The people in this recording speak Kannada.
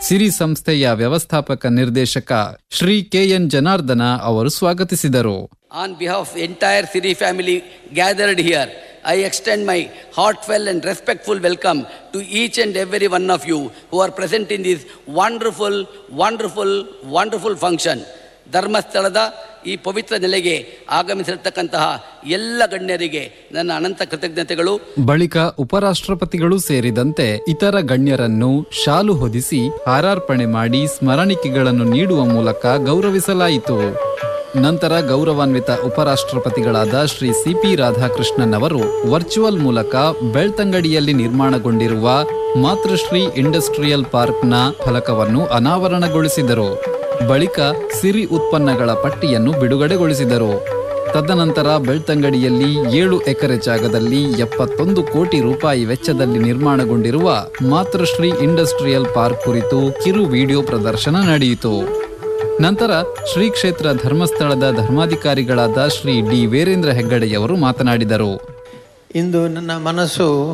ಸಿರಿ ಸಂಸ್ಥೆಯ ವ್ಯವಸ್ಥಾಪಕ ನಿರ್ದೇಶಕ ಶ್ರೀ ಕೆಎನ್ ಜನಾರ್ದನ ಅವರು ಸ್ವಾಗತಿಸಿದರು On behalf of entire Siri family gathered here, I extend my heartfelt and respectful welcome to each and every one of you who are present in this wonderful, wonderful, wonderful function. ಧರ್ಮಸ್ಥಳದ ಈ ಪವಿತ್ರ ನೆಲೆಗೆ ಆಗಮಿಸಿರ್ತಕ್ಕಂತಹ ಎಲ್ಲ ಗಣ್ಯರಿಗೆ ನನ್ನ ಅನಂತ ಕೃತಜ್ಞತೆಗಳು ಬಳಿಕ ಉಪರಾಷ್ಟ್ರಪತಿಗಳು ಸೇರಿದಂತೆ ಇತರ ಗಣ್ಯರನ್ನು ಶಾಲು ಹೊದಿಸಿ ಹಾರಾರ್ಪಣೆ ಮಾಡಿ ಸ್ಮರಣಿಕೆಗಳನ್ನು ನೀಡುವ ಮೂಲಕ ಗೌರವಿಸಲಾಯಿತು ನಂತರ ಗೌರವಾನ್ವಿತ ಉಪರಾಷ್ಟ್ರಪತಿಗಳಾದ ಶ್ರೀ ಸಿಪಿ ರಾಧಾಕೃಷ್ಣನ್ ಅವರು ವರ್ಚುವಲ್ ಮೂಲಕ ಬೆಳ್ತಂಗಡಿಯಲ್ಲಿ ನಿರ್ಮಾಣಗೊಂಡಿರುವ ಮಾತೃಶ್ರೀ ಇಂಡಸ್ಟ್ರಿಯಲ್ ಪಾರ್ಕ್ನ ಫಲಕವನ್ನು ಅನಾವರಣಗೊಳಿಸಿದರು ಬಳಿಕ ಸಿರಿ ಉತ್ಪನ್ನಗಳ ಪಟ್ಟಿಯನ್ನು ಬಿಡುಗಡೆಗೊಳಿಸಿದರು ತದನಂತರ ಬೆಳ್ತಂಗಡಿಯಲ್ಲಿ ಏಳು ಎಕರೆ ಜಾಗದಲ್ಲಿ ಎಪ್ಪತ್ತೊಂದು ಕೋಟಿ ರೂಪಾಯಿ ವೆಚ್ಚದಲ್ಲಿ ನಿರ್ಮಾಣಗೊಂಡಿರುವ ಮಾತೃಶ್ರೀ ಇಂಡಸ್ಟ್ರಿಯಲ್ ಪಾರ್ಕ್ ಕುರಿತು ಕಿರು ವಿಡಿಯೋ ಪ್ರದರ್ಶನ ನಡೆಯಿತು ನಂತರ ಶ್ರೀ ಕ್ಷೇತ್ರ ಧರ್ಮಸ್ಥಳದ ಧರ್ಮಾಧಿಕಾರಿಗಳಾದ ಶ್ರೀ ಡಿ ವೀರೇಂದ್ರ ಹೆಗ್ಗಡೆಯವರು ಮಾತನಾಡಿದರು ಇಂದು ನನ್ನ ಮನಸ್ಸು